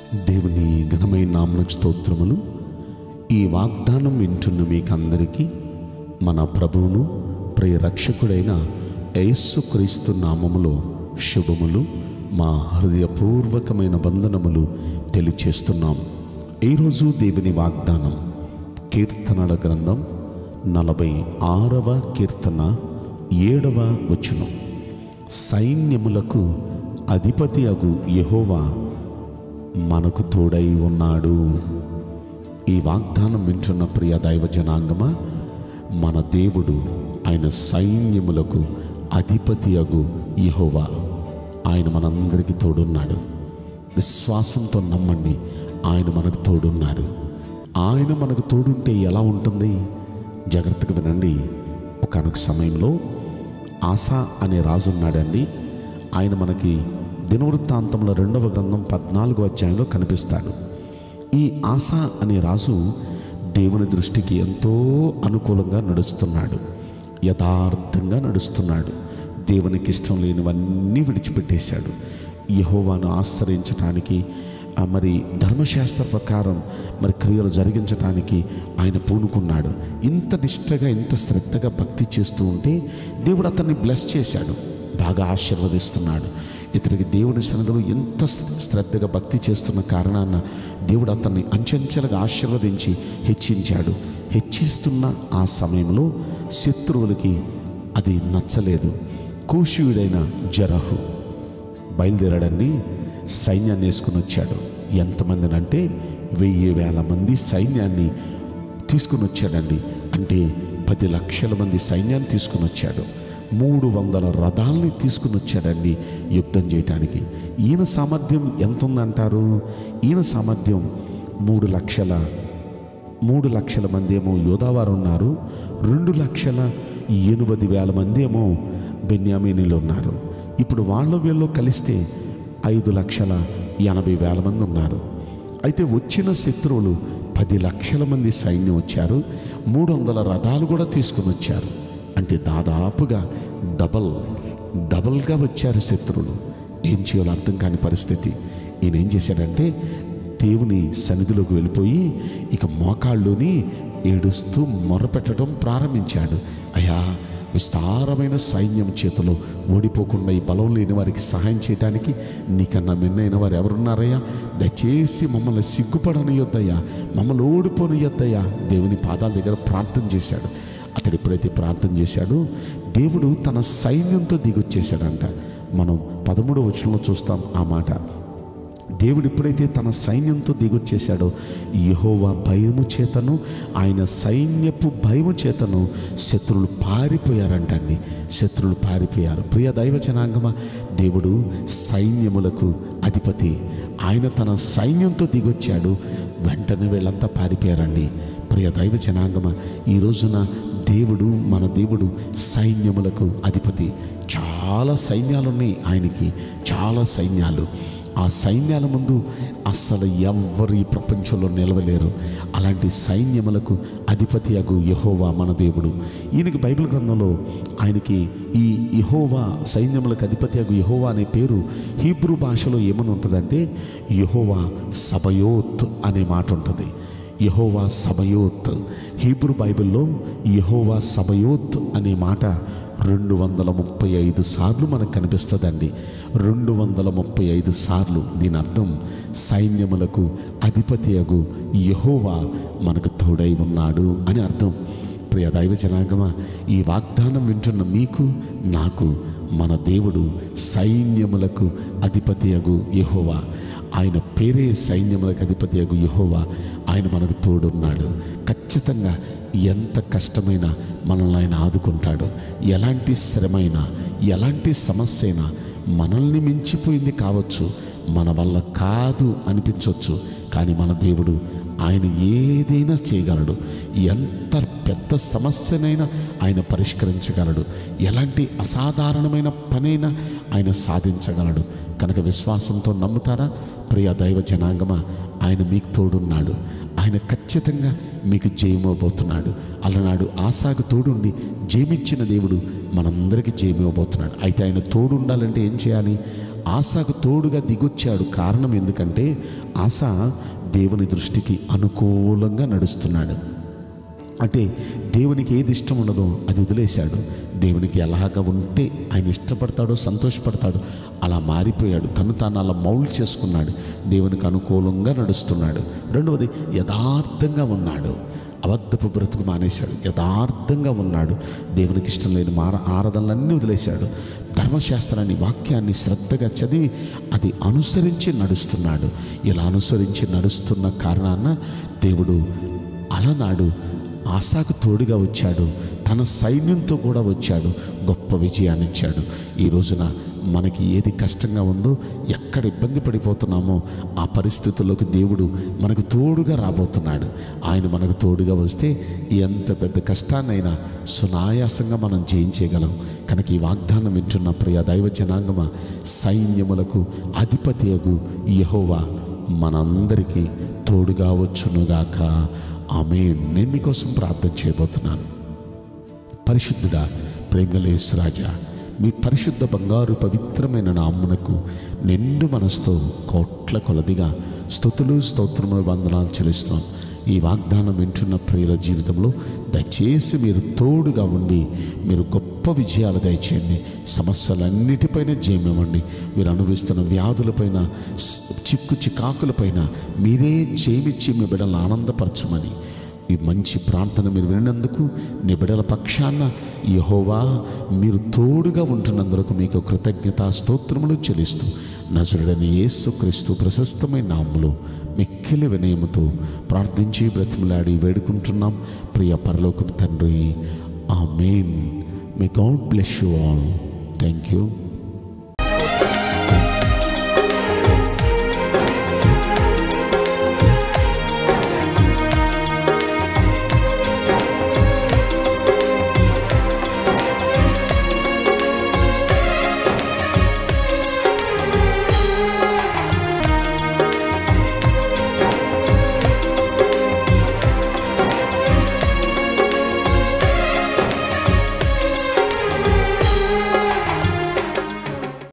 దేవుని ఘనమైన నామకు స్తోత్రములు ఈ వాగ్దానం వింటున్న మీకందరికీ మన ప్రభువును ప్రియ రక్షకుడైన యేసుక్రీస్తు నామములో శుభములు మా హృదయపూర్వకమైన వందనములు తెలియచేస్తున్నాం ఈరోజు దేవుని వాగ్దానం కీర్తనల గ్రంథం నలభై ఆరవ కీర్తన ఏడవ వచనం సైన్యములకు అధిపతి అగు యెహోవా మనకు తోడై ఉన్నాడు ఈ వాగ్దానం వింటున్న ప్రియ దైవ జనాంగమా మన దేవుడు ఆయన సైన్యములకు అధిపతి అగు యెహోవా ఆయన మనందరికీ తోడున్నాడు విశ్వాసంతో నమ్మండి ఆయన మనకు తోడున్నాడు ఆయన మనకు తోడుంటే ఎలా ఉంటుంది జాగ్రత్తగా వినండి ఒకనొక సమయంలో ఆశా అనే రాజు ఉన్నాడండి ఆయన మనకి దినవృత్తాంతంలో రెండవ గ్రంథం పద్నాలుగో అధ్యాయంలో కనిపిస్తాడు ఈ ఆశా అనే రాజు దేవుని దృష్టికి ఎంతో అనుకూలంగా నడుస్తున్నాడు యథార్థంగా నడుస్తున్నాడు దేవునికి ఇష్టం లేనివన్నీ విడిచిపెట్టేశాడు యహోవాను ఆశ్రయించడానికి ఆ మరి ధర్మశాస్త్ర ప్రకారం మరి క్రియలు జరిగించడానికి ఆయన పూనుకున్నాడు ఇంత నిష్టగా ఇంత శ్రద్ధగా భక్తి చేస్తూ ఉంటే దేవుడు అతన్ని బ్లెస్ చేశాడు బాగా ఆశీర్వదిస్తున్నాడు ఇతనికి దేవుని సన్నిధిలో ఎంత శ్రద్ధగా భక్తి చేస్తున్న కారణాన దేవుడు అతన్ని అంచెంచెలుగా ఆశీర్వదించి హెచ్చించాడు హెచ్చిస్తున్న ఆ సమయంలో శత్రువులకి అది నచ్చలేదు కూషియుడైన జరహు బయలుదేరాడండి సైన్యాన్ని వేసుకుని వచ్చాడు ఎంతమందిని అంటే వెయ్యి వేల మంది సైన్యాన్ని తీసుకుని వచ్చాడండి అంటే పది లక్షల మంది సైన్యాన్ని తీసుకుని వచ్చాడు మూడు వందల రథాలని తీసుకుని వచ్చాడండి యుద్ధం చేయటానికి ఈయన సామర్థ్యం ఎంత ఉందంటారు ఈయన సామర్థ్యం మూడు లక్షల మూడు లక్షల మంది ఏమో యోధావారు ఉన్నారు రెండు లక్షల ఎనిమిది వేల మంది ఏమో బెన్యామీనీలు ఉన్నారు ఇప్పుడు వాళ్ళ వీళ్ళు కలిస్తే ఐదు లక్షల ఎనభై వేల మంది ఉన్నారు అయితే వచ్చిన శత్రువులు పది లక్షల మంది సైన్యం వచ్చారు మూడు వందల రథాలు కూడా తీసుకుని వచ్చారు అంటే దాదాపుగా డబల్ డబల్గా వచ్చారు శత్రువులు ఏం చేయాలో అర్థం కాని పరిస్థితి ఈయన ఏం చేశాడంటే దేవుని సన్నిధిలోకి వెళ్ళిపోయి ఇక మోకాళ్ళుని ఏడుస్తూ మొరపెట్టడం ప్రారంభించాడు అయ్యా విస్తారమైన సైన్యం చేతిలో ఓడిపోకుండా ఈ బలం లేని వారికి సహాయం చేయడానికి నీకన్నా మిన్నైన వారు ఎవరున్నారయ్యా దయచేసి మమ్మల్ని సిగ్గుపడనియొద్దయ్యా మమ్మల్ని ఓడిపోనియొద్దయ్యా దేవుని పాదాల దగ్గర ప్రార్థన చేశాడు అతడు ఎప్పుడైతే ప్రార్థన చేశాడో దేవుడు తన సైన్యంతో దిగొచ్చేశాడంట మనం పదమూడవ వచనంలో చూస్తాం ఆ మాట దేవుడు ఎప్పుడైతే తన సైన్యంతో దిగొచ్చేశాడో యహోవా భయము చేతను ఆయన సైన్యపు భయము చేతను శత్రువులు పారిపోయారంటండి శత్రువులు పారిపోయారు ప్రియ దైవ జనాంగమ దేవుడు సైన్యములకు అధిపతి ఆయన తన సైన్యంతో దిగొచ్చాడు వెంటనే వీళ్ళంతా పారిపోయారండి ప్రియ దైవ జనాంగమ ఈ రోజున దేవుడు మన దేవుడు సైన్యములకు అధిపతి చాలా సైన్యాలు ఉన్నాయి ఆయనకి చాలా సైన్యాలు ఆ సైన్యాల ముందు అస్సలు ఎవ్వరు ఈ ప్రపంచంలో నిలవలేరు అలాంటి సైన్యములకు అధిపతి అగు యహోవా మన దేవుడు ఈయనకి బైబిల్ గ్రంథంలో ఆయనకి ఈ యహోవా సైన్యములకు అధిపతి అగు యహోవా అనే పేరు హీబ్రూ భాషలో ఏమని ఉంటుందంటే యహోవా సబయోత్ అనే మాట ఉంటుంది యహోవా సబయోత్ హీబ్రూ బైబిల్లో యహోవా సబయోత్ అనే మాట రెండు వందల ముప్పై ఐదు సార్లు మనకు కనిపిస్తుందండి రెండు వందల ముప్పై ఐదు సార్లు దీని అర్థం సైన్యములకు అధిపతి అగు యహోవా మనకు తోడై ఉన్నాడు అని అర్థం ప్రియ దైవ జనాంగమా ఈ వాగ్దానం వింటున్న మీకు నాకు మన దేవుడు సైన్యములకు అధిపతి అగు యహోవా ఆయన పేరే సైన్యములకు అధిపతి అగు యహోవా ఆయన మనకు తోడున్నాడు ఖచ్చితంగా ఎంత కష్టమైనా మనల్ని ఆయన ఆదుకుంటాడు ఎలాంటి శ్రమైనా ఎలాంటి సమస్య అయినా మనల్ని మించిపోయింది కావచ్చు మన వల్ల కాదు అనిపించవచ్చు కానీ మన దేవుడు ఆయన ఏదైనా చేయగలడు ఎంత పెద్ద సమస్యనైనా ఆయన పరిష్కరించగలడు ఎలాంటి అసాధారణమైన పనైనా ఆయన సాధించగలడు కనుక విశ్వాసంతో నమ్ముతారా ప్రియ దైవ జనాంగమా ఆయన మీకు తోడున్నాడు ఆయన ఖచ్చితంగా మీకు జయమవబోతున్నాడు అలనాడు ఆశాకు తోడుండి జయమిచ్చిన దేవుడు మనందరికీ జయమివ్వబోతున్నాడు అయితే ఆయన తోడు ఉండాలంటే ఏం చేయాలి ఆశకు తోడుగా దిగొచ్చాడు కారణం ఎందుకంటే ఆశ దేవుని దృష్టికి అనుకూలంగా నడుస్తున్నాడు అంటే దేవునికి ఏది ఇష్టం ఉండదో అది వదిలేశాడు దేవునికి ఎలాగ ఉంటే ఆయన ఇష్టపడతాడో సంతోషపడతాడో అలా మారిపోయాడు తను తాను అలా మౌల్ చేసుకున్నాడు దేవునికి అనుకూలంగా నడుస్తున్నాడు రెండవది యథార్థంగా ఉన్నాడు అబద్ధపు బ్రతుకు మానేశాడు యథార్థంగా ఉన్నాడు దేవునికి ఇష్టం లేని మార ఆరాధనలన్నీ వదిలేశాడు ధర్మశాస్త్రాన్ని వాక్యాన్ని శ్రద్ధగా చదివి అది అనుసరించి నడుస్తున్నాడు ఇలా అనుసరించి నడుస్తున్న కారణాన దేవుడు అలనాడు ఆశాకు తోడుగా వచ్చాడు తన సైన్యంతో కూడా వచ్చాడు గొప్ప విజయాన్ని ఇచ్చాడు ఈ రోజున మనకి ఏది కష్టంగా ఉందో ఎక్కడ ఇబ్బంది పడిపోతున్నామో ఆ పరిస్థితుల్లోకి దేవుడు మనకు తోడుగా రాబోతున్నాడు ఆయన మనకు తోడుగా వస్తే ఎంత పెద్ద కష్టాన్నైనా సునాయాసంగా మనం జయించేయగలం కనుక ఈ వాగ్దానం వింటున్న ప్రియ దైవ జనాంగమ సైన్యములకు అధిపతియగు యహోవా మనందరికీ తోడుగా వచ్చునుగాక ఆమె నేను మీకోసం ప్రార్థన చేయబోతున్నాను పరిశుద్ధుడా ప్రేమలేశ్వరాజా మీ పరిశుద్ధ బంగారు పవిత్రమైన నామ్మునకు నిండు మనసుతో కోట్ల కొలదిగా స్థుతులు స్తోత్రములు వందనాలు చెల్లిస్తున్నాం ఈ వాగ్దానం వింటున్న ప్రియుల జీవితంలో దయచేసి మీరు తోడుగా ఉండి మీరు గొప్ప విజయాలు దయచేయండి సమస్యలన్నిటిపైన జయమివ్వండి మీరు అనుభవిస్తున్న వ్యాధులపైన స్- చిక్కు చికాకులపైన మీరే జయమిచ్చి మీ బిడ్డలను ఆనందపరచమని ఈ మంచి ప్రార్థన మీరు విన్నందుకు నీ బిడ్డల పక్షాన యహోవా మీరు తోడుగా ఉంటున్నందుకు మీకు కృతజ్ఞత స్తోత్రములు చెల్లిస్తూ నజరుడని యేసు క్రీస్తు ప్రశస్తమైన నామములో మిక్కిలి వినయముతో ప్రార్థించి బ్రతిమలాడి వేడుకుంటున్నాం ప్రియ పరలోక తండ్రి amen may God bless you all thank you